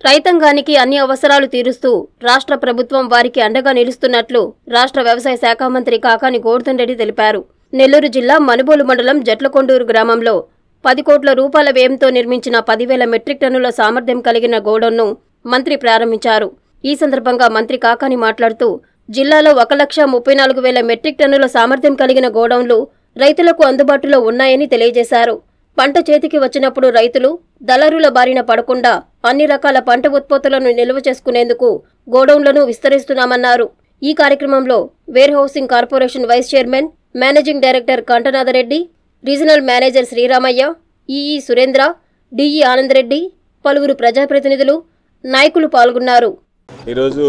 రైతాంగానికి అన్ని అవసరాలు తీరుస్తూ రాష్ట్ర ప్రభుత్వం వారికి అండగా నిలుస్తున్నట్లు రాష్ట్ర వ్యవసాయ శాఖ మంత్రి కాకాని గోవర్ధన్ రెడ్డి తెలిపారు నెల్లూరు జిల్లా మనుబోలు మండలం జట్లకొండూరు గ్రామంలో పది కోట్ల రూపాయల వ్యయంతో నిర్మించిన పదివేల మెట్రిక్ టన్నుల సామర్థ్యం కలిగిన గోడౌన్ను మంత్రి ప్రారంభించారు ఈ సందర్భంగా మంత్రి కాకాని మాట్లాడుతూ జిల్లాలో ఒక లక్ష ముప్పై నాలుగు వేల మెట్రిక్ టన్నుల సామర్థ్యం కలిగిన గోడౌన్లు రైతులకు అందుబాటులో ఉన్నాయని తెలియజేశారు పంట చేతికి వచ్చినప్పుడు రైతులు దళారుల బారిన పడకుండా అన్ని రకాల పంట ఉత్పత్తులను నిల్వ చేసుకునేందుకు గోడౌన్లను విస్తరిస్తున్నామన్నారు ఈ కార్యక్రమంలో warehousing corporation vice chairman managing director Kanthanathareddy regional manager Sriramaiah EE Surendra DE Anandareddy పలువురు ప్రజాప్రతినిధులు నాయకులు పాల్గొన్నారు ఈరోజు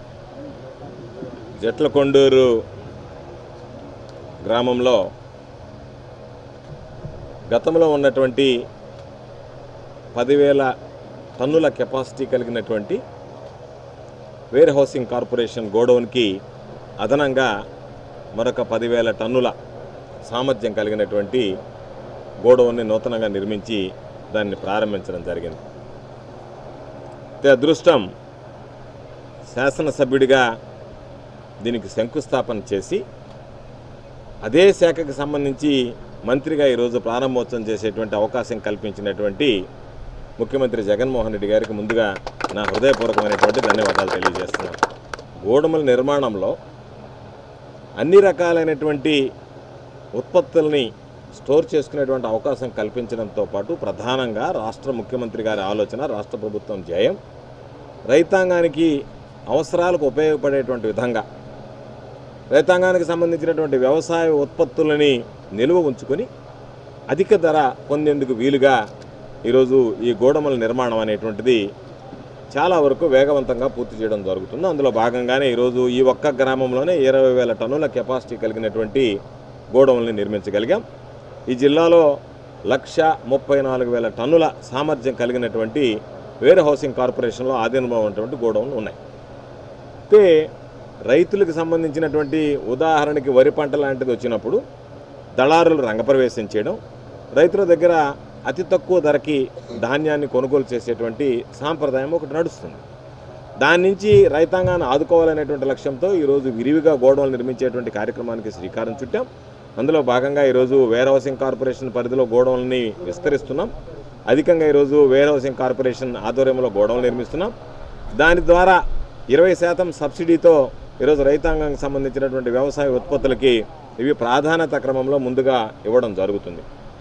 జట్లకొండూరు గ్రామంలో గతంలో ఉన్నటువంటి పదివేల టన్నుల కెపాసిటీ కలిగినటువంటి వేర్ హౌసింగ్ కార్పొరేషన్ గోడౌన్కి అదనంగా మరొక పదివేల టన్నుల సామర్థ్యం కలిగినటువంటి గోడౌన్ని నూతనంగా నిర్మించి దాన్ని ప్రారంభించడం జరిగింది అయితే అదృష్టం శాసనసభ్యుడిగా దీనికి శంకుస్థాపన చేసి అదే శాఖకు సంబంధించి మంత్రిగా ఈరోజు ప్రారంభోత్సవం చేసేటువంటి అవకాశం కల్పించినటువంటి ముఖ్యమంత్రి జగన్మోహన్ రెడ్డి గారికి ముందుగా నా హృదయపూర్వకమైనటువంటి ధన్యవాదాలు తెలియజేస్తున్నాను గోడముల నిర్మాణంలో అన్ని రకాలైనటువంటి ఉత్పత్తుల్ని స్టోర్ చేసుకునేటువంటి అవకాశం కల్పించడంతో పాటు ప్రధానంగా రాష్ట్ర ముఖ్యమంత్రి గారి ఆలోచన రాష్ట్ర ప్రభుత్వం ధ్యేయం రైతాంగానికి అవసరాలకు ఉపయోగపడేటువంటి విధంగా రైతాంగానికి సంబంధించినటువంటి వ్యవసాయ ఉత్పత్తులని నిల్వ ఉంచుకొని అధిక ధర పొందేందుకు వీలుగా ఈరోజు ఈ గోడమల నిర్మాణం అనేటువంటిది చాలా వరకు వేగవంతంగా పూర్తి చేయడం జరుగుతుంది అందులో భాగంగానే ఈరోజు ఈ ఒక్క గ్రామంలోనే ఇరవై వేల టన్నుల కెపాసిటీ కలిగినటువంటి గోడౌన్లని నిర్మించగలిగాం ఈ జిల్లాలో లక్ష ముప్పై నాలుగు వేల టన్నుల సామర్థ్యం కలిగినటువంటి వేర్ హౌసింగ్ కార్పొరేషన్లో ఆధీనంలో ఉన్నటువంటి గోడౌన్లు ఉన్నాయి అయితే రైతులకు సంబంధించినటువంటి ఉదాహరణకి వరి పంట లాంటిది వచ్చినప్పుడు దళారులు రంగప్రవేశం చేయడం రైతుల దగ్గర అతి తక్కువ ధరకి ధాన్యాన్ని కొనుగోలు చేసేటువంటి సాంప్రదాయం ఒకటి నడుస్తుంది దాని నుంచి రైతాంగాన్ని ఆదుకోవాలనేటువంటి లక్ష్యంతో ఈరోజు విరివిగా గోడౌన్లు నిర్మించేటువంటి కార్యక్రమానికి శ్రీకారం చుట్టాం అందులో భాగంగా ఈరోజు వేర్ హౌసింగ్ కార్పొరేషన్ పరిధిలో గోడౌన్లని విస్తరిస్తున్నాం అధికంగా ఈరోజు వేర్ హౌసింగ్ కార్పొరేషన్ ఆధ్వర్యంలో గోడౌన్లు నిర్మిస్తున్నాం దాని ద్వారా ఇరవై శాతం సబ్సిడీతో ఈరోజు రైతాంగానికి సంబంధించినటువంటి వ్యవసాయ ఉత్పత్తులకి ఇవి ప్రాధాన్యత క్రమంలో ముందుగా ఇవ్వడం జరుగుతుంది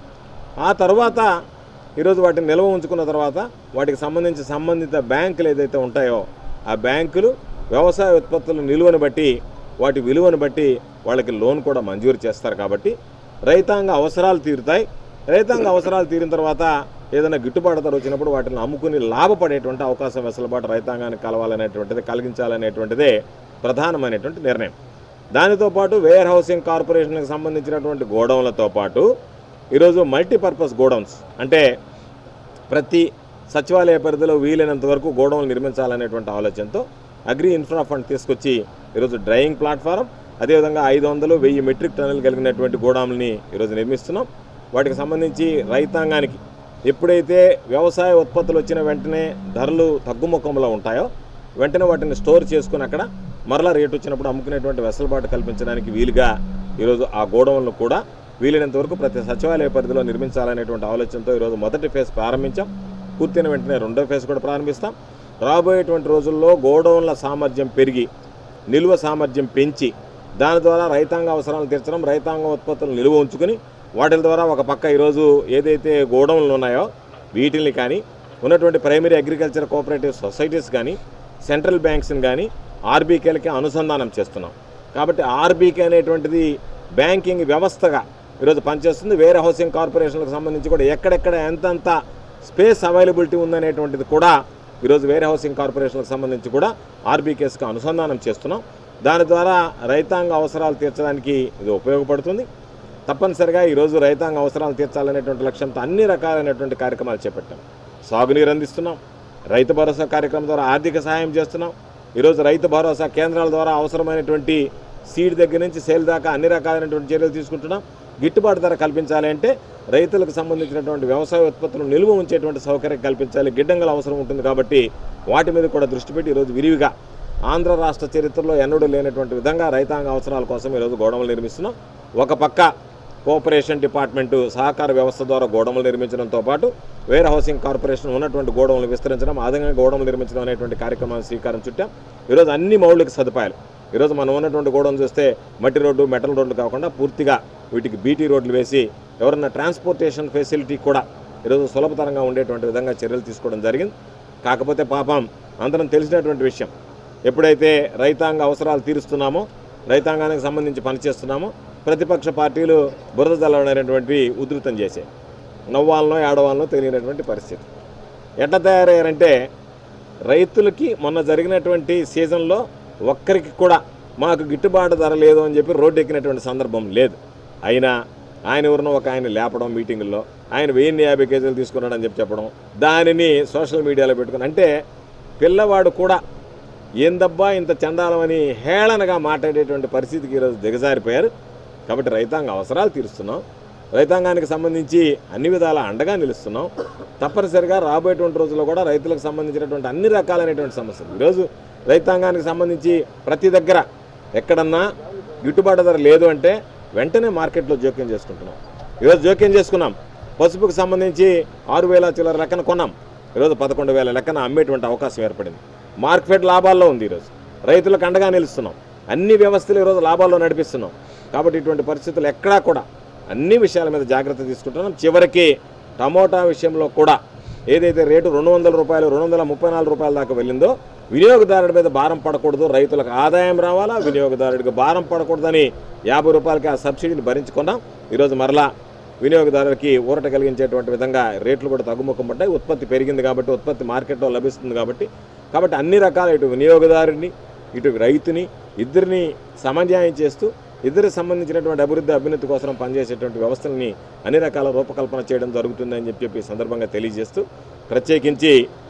ఆ తర్వాత ఈరోజు వాటిని నిల్వ ఉంచుకున్న తర్వాత వాటికి సంబంధించి సంబంధిత బ్యాంకులు ఏదైతే ఉంటాయో ఆ బ్యాంకులు వ్యవసాయ ఉత్పత్తుల నిలువను బట్టి వాటి విలువను బట్టి వాళ్ళకి లోన్ కూడా మంజూరు చేస్తారు కాబట్టి రైతాంగ అవసరాలు తీరుతాయి రైతాంగ అవసరాలు తీరిన తర్వాత ఏదైనా గిట్టుబాటు ధర వచ్చినప్పుడు వాటిని అమ్ముకుని లాభపడేటువంటి అవకాశం వెసులుబాటు రైతాంగానికి కలవాలనేటువంటిది కలిగించాలనేటువంటిదే ప్రధానమైనటువంటి నిర్ణయం దానితో పాటు వేర్ హౌసింగ్ కార్పొరేషన్కి సంబంధించినటువంటి గోడౌన్లతో పాటు ఈరోజు మల్టీపర్పస్ గోడౌన్స్ అంటే ప్రతి సచివాలయ పరిధిలో వీలైనంత వరకు గోడౌన్లు నిర్మించాలనేటువంటి ఆలోచనతో అగ్రి ఇన్ఫ్రా ఫండ్ తీసుకొచ్చి ఈరోజు డ్రైయింగ్ ప్లాట్ఫారం అదేవిధంగా ఐదు వందలు వెయ్యి మెట్రిక్ టన్నులు కలిగినటువంటి గోడాములని ఈరోజు నిర్మిస్తున్నాం వాటికి సంబంధించి రైతాంగానికి ఎప్పుడైతే వ్యవసాయ ఉత్పత్తులు వచ్చిన వెంటనే ధరలు తగ్గుముఖంలో ఉంటాయో వెంటనే వాటిని స్టోర్ చేసుకుని అక్కడ మరలా రేటు వచ్చినప్పుడు అమ్ముకునేటువంటి వెసులుబాటు కల్పించడానికి వీలుగా ఈరోజు ఆ గోడౌన్లు కూడా వీలైనంత వరకు ప్రతి సచివాలయ పరిధిలో నిర్మించాలనేటువంటి ఆలోచనతో ఈరోజు మొదటి ఫేజ్ ప్రారంభించాం పూర్తయిన వెంటనే రెండో ఫేజ్ కూడా ప్రారంభిస్తాం రాబోయేటువంటి రోజుల్లో గోడౌన్ల సామర్థ్యం పెరిగి నిల్వ సామర్థ్యం పెంచి దాని ద్వారా రైతాంగ అవసరాలు తీర్చడం రైతాంగ ఉత్పత్తులను నిల్వ ఉంచుకుని వాటి ద్వారా ఒక పక్క ఈరోజు ఏదైతే గోడౌన్లు ఉన్నాయో వీటిని కానీ ఉన్నటువంటి ప్రైమరీ అగ్రికల్చర్ కోఆపరేటివ్ సొసైటీస్ కానీ సెంట్రల్ బ్యాంక్స్ని కానీ ఆర్బీకేలకి అనుసంధానం చేస్తున్నాం కాబట్టి ఆర్బీకే అనేటువంటిది బ్యాంకింగ్ వ్యవస్థగా ఈరోజు పనిచేస్తుంది వేరే హౌసింగ్ కార్పొరేషన్లకు సంబంధించి కూడా ఎక్కడెక్కడ ఎంతెంత స్పేస్ అవైలబిలిటీ ఉందనేటువంటిది కూడా ఈరోజు వేరే హౌసింగ్ కార్పొరేషన్లకు సంబంధించి కూడా ఆర్బీకేస్కి అనుసంధానం చేస్తున్నాం దాని ద్వారా రైతాంగ అవసరాలు తీర్చడానికి ఇది ఉపయోగపడుతుంది తప్పనిసరిగా ఈరోజు రైతాంగ అవసరాలు తీర్చాలనేటువంటి లక్ష్యంతో అన్ని రకాలైనటువంటి కార్యక్రమాలు చేపట్టాం సాగునీరు అందిస్తున్నాం రైతు భరోసా కార్యక్రమం ద్వారా ఆర్థిక సహాయం చేస్తున్నాం ఈరోజు రైతు భరోసా కేంద్రాల ద్వారా అవసరమైనటువంటి సీడ్ దగ్గర నుంచి సేల్ దాకా అన్ని రకాలైనటువంటి చర్యలు తీసుకుంటున్నాం గిట్టుబాటు ధర కల్పించాలి అంటే రైతులకు సంబంధించినటువంటి వ్యవసాయ ఉత్పత్తులు నిల్వ ఉంచేటువంటి సౌకర్యం కల్పించాలి గిడ్డంగల అవసరం ఉంటుంది కాబట్టి వాటి మీద కూడా దృష్టి పెట్టి ఈరోజు విరివిగా ఆంధ్ర రాష్ట్ర చరిత్రలో ఎన్నడూ లేనటువంటి విధంగా రైతాంగ అవసరాల కోసం ఈరోజు గోడములు నిర్మిస్తున్నాం ఒక పక్క కోఆపరేషన్ డిపార్ట్మెంటు సహకార వ్యవస్థ ద్వారా గోడములు నిర్మించడంతో పాటు వేర్ హౌసింగ్ కార్పొరేషన్ ఉన్నటువంటి గోడములు విస్తరించడం అదనంగా గోడములు నిర్మించడం అనేటువంటి కార్యక్రమాన్ని శ్రీకారం చుట్టాం ఈరోజు అన్ని మౌలిక సదుపాయాలు ఈరోజు మనం ఉన్నటువంటి గోడౌన్ చూస్తే మట్టి రోడ్డు మెటల్ రోడ్లు కాకుండా పూర్తిగా వీటికి బీటీ రోడ్లు వేసి ఎవరన్నా ట్రాన్స్పోర్టేషన్ ఫెసిలిటీ కూడా ఈరోజు సులభతరంగా ఉండేటువంటి విధంగా చర్యలు తీసుకోవడం జరిగింది కాకపోతే పాపం అందరం తెలిసినటువంటి విషయం ఎప్పుడైతే రైతాంగ అవసరాలు తీరుస్తున్నామో రైతాంగానికి సంబంధించి పనిచేస్తున్నామో ప్రతిపక్ష పార్టీలు బురద జల్లడమైనటువంటి ఉధృతం చేసాయి నవ్వాలనో ఏడవాలనో తెలియనటువంటి పరిస్థితి ఎట్లా తయారయ్యారంటే రైతులకి మొన్న జరిగినటువంటి సీజన్లో ఒక్కరికి కూడా మాకు గిట్టుబాటు ధర లేదు అని చెప్పి రోడ్డు ఎక్కినటువంటి సందర్భం లేదు అయినా ఆయన ఎవరినో ఒక ఆయన లేపడం మీటింగుల్లో ఆయన వెయ్యి యాభై కేజీలు తీసుకున్నాడని చెప్పి చెప్పడం దానిని సోషల్ మీడియాలో పెట్టుకుని అంటే పిల్లవాడు కూడా ఏందబ్బా ఇంత చండాలమని హేళనగా మాట్లాడేటువంటి పరిస్థితికి ఈరోజు దిగజారిపోయారు కాబట్టి రైతాంగ అవసరాలు తీరుస్తున్నాం రైతాంగానికి సంబంధించి అన్ని విధాల అండగా నిలుస్తున్నాం తప్పనిసరిగా రాబోయేటువంటి రోజుల్లో కూడా రైతులకు సంబంధించినటువంటి అన్ని రకాలైనటువంటి సమస్యలు ఈరోజు రైతాంగానికి సంబంధించి ప్రతి దగ్గర ఎక్కడన్నా గిట్టుబాటు ధర లేదు అంటే వెంటనే మార్కెట్లో జోక్యం చేసుకుంటున్నాం ఈరోజు జోక్యం చేసుకున్నాం పసుపుకు సంబంధించి ఆరు వేల చిల్లర లెక్కన కొన్నాం ఈరోజు పదకొండు వేల లెక్కన అమ్మేటువంటి అవకాశం ఏర్పడింది మార్కెట్ లాభాల్లో ఉంది ఈరోజు రైతులకు అండగా నిలుస్తున్నాం అన్ని వ్యవస్థలు ఈరోజు లాభాల్లో నడిపిస్తున్నాం కాబట్టి ఇటువంటి పరిస్థితులు ఎక్కడా కూడా అన్ని విషయాల మీద జాగ్రత్త తీసుకుంటున్నాం చివరికి టమోటా విషయంలో కూడా ఏదైతే రేటు రెండు వందల రూపాయలు రెండు వందల ముప్పై నాలుగు రూపాయల దాకా వెళ్ళిందో వినియోగదారుడి మీద భారం పడకూడదు రైతులకు ఆదాయం రావాలా వినియోగదారుడికి భారం పడకూడదని యాభై రూపాయలకి ఆ సబ్సిడీని భరించుకున్నాం ఈరోజు మరలా వినియోగదారులకి ఊరట కలిగించేటువంటి విధంగా రేట్లు కూడా తగ్గుముఖం పడ్డాయి ఉత్పత్తి పెరిగింది కాబట్టి ఉత్పత్తి మార్కెట్లో లభిస్తుంది కాబట్టి కాబట్టి అన్ని రకాల ఇటు వినియోగదారుని ఇటు రైతుని ఇద్దరిని సమన్యాయం చేస్తూ ఇద్దరికి సంబంధించినటువంటి అభివృద్ధి అభ్యున్నతి కోసం పనిచేసేటువంటి వ్యవస్థలని అన్ని రకాల రూపకల్పన చేయడం జరుగుతుందని చెప్పి చెప్పి ఈ సందర్భంగా తెలియజేస్తూ ప్రత్యేకించి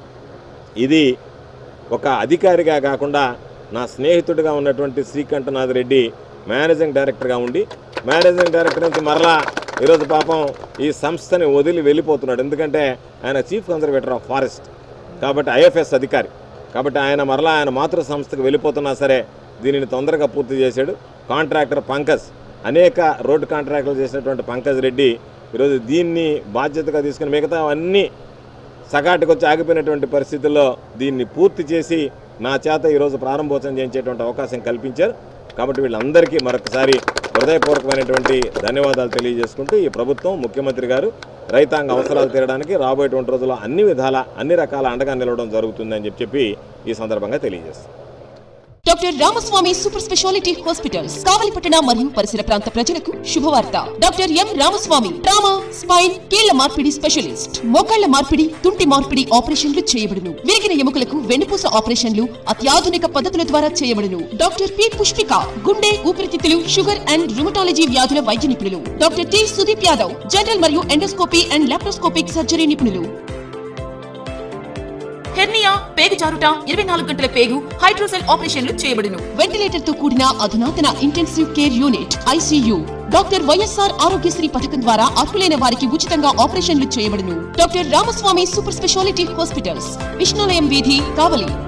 ఇది ఒక అధికారిగా కాకుండా నా స్నేహితుడిగా ఉన్నటువంటి శ్రీకంఠనాథ్ రెడ్డి మేనేజింగ్ డైరెక్టర్గా ఉండి మేనేజింగ్ డైరెక్టర్ నుంచి మరలా ఈరోజు పాపం ఈ సంస్థని వదిలి వెళ్ళిపోతున్నాడు ఎందుకంటే ఆయన చీఫ్ కన్జర్వేటర్ ఆఫ్ ఫారెస్ట్ కాబట్టి ఐఎఫ్ఎస్ అధికారి కాబట్టి ఆయన మరలా ఆయన మాతృ సంస్థకు వెళ్ళిపోతున్నా సరే దీనిని తొందరగా పూర్తి చేశాడు కాంట్రాక్టర్ పంకజ్ అనేక రోడ్డు కాంట్రాక్టులు చేసినటువంటి పంకజ్ రెడ్డి ఈరోజు దీన్ని బాధ్యతగా తీసుకుని మిగతా అన్నీ సగాటికి వచ్చి ఆగిపోయినటువంటి పరిస్థితుల్లో దీన్ని పూర్తి చేసి నా చేత ఈరోజు ప్రారంభోత్సవం చేయించేటువంటి అవకాశం కల్పించారు కాబట్టి వీళ్ళందరికీ మరొకసారి హృదయపూర్వకమైనటువంటి ధన్యవాదాలు తెలియజేసుకుంటూ ఈ ప్రభుత్వం ముఖ్యమంత్రి గారు రైతాంగ అవసరాలు తీరడానికి రాబోయేటువంటి రోజుల్లో అన్ని విధాల అన్ని రకాల అండగా నిలవడం జరుగుతుందని చెప్పి చెప్పి ఈ సందర్భంగా తెలియజేస్తాను doctor Ramaswamy super speciality hospitals కావలిపట్టణ మరియు పరిసర ప్రాంత ప్రజలకు శుభవార్త doctor M Ramaswamy trauma spine కీళ్ల మార్పిడి స్పెషలిస్ట్ మోకాళ్ల మార్పిడి తుంటి మార్పిడి ఆపరేషన్లు చేయబడును విరిగిన ఎముకలకు వెన్నుపూస ఆపరేషన్లు అత్యాధునిక పద్ధతుల ద్వారా చేయబడును డాక్టర్ పి పుష్పిక గుండె ఊపిరితిత్తులు షుగర్ అండ్ రుమటాలజీ వ్యాధుల వైద్య నిపుణులు doctor T Sudeep Yadav general మరియు ఎండోస్కోపీ అండ్ లాప్రోస్కోపిక్ సర్జరీ నిపుణులు హెర్నియా పేగు జారుట ఇరవై నాలుగు గంటల పేగు హైడ్రోసెల్ ఆపరేషన్లు చేయబడును వెంటిలేటర్ తో కూడిన అధునాతన intensive care unit ICU doctor YSR Aarogyasri పథకం ద్వారా అర్హులైన వారికి ఉచితంగా ఆపరేషన్లు చేయబడును doctor Ramaswamy super speciality hospitals Vishnulayam వీధి కావలి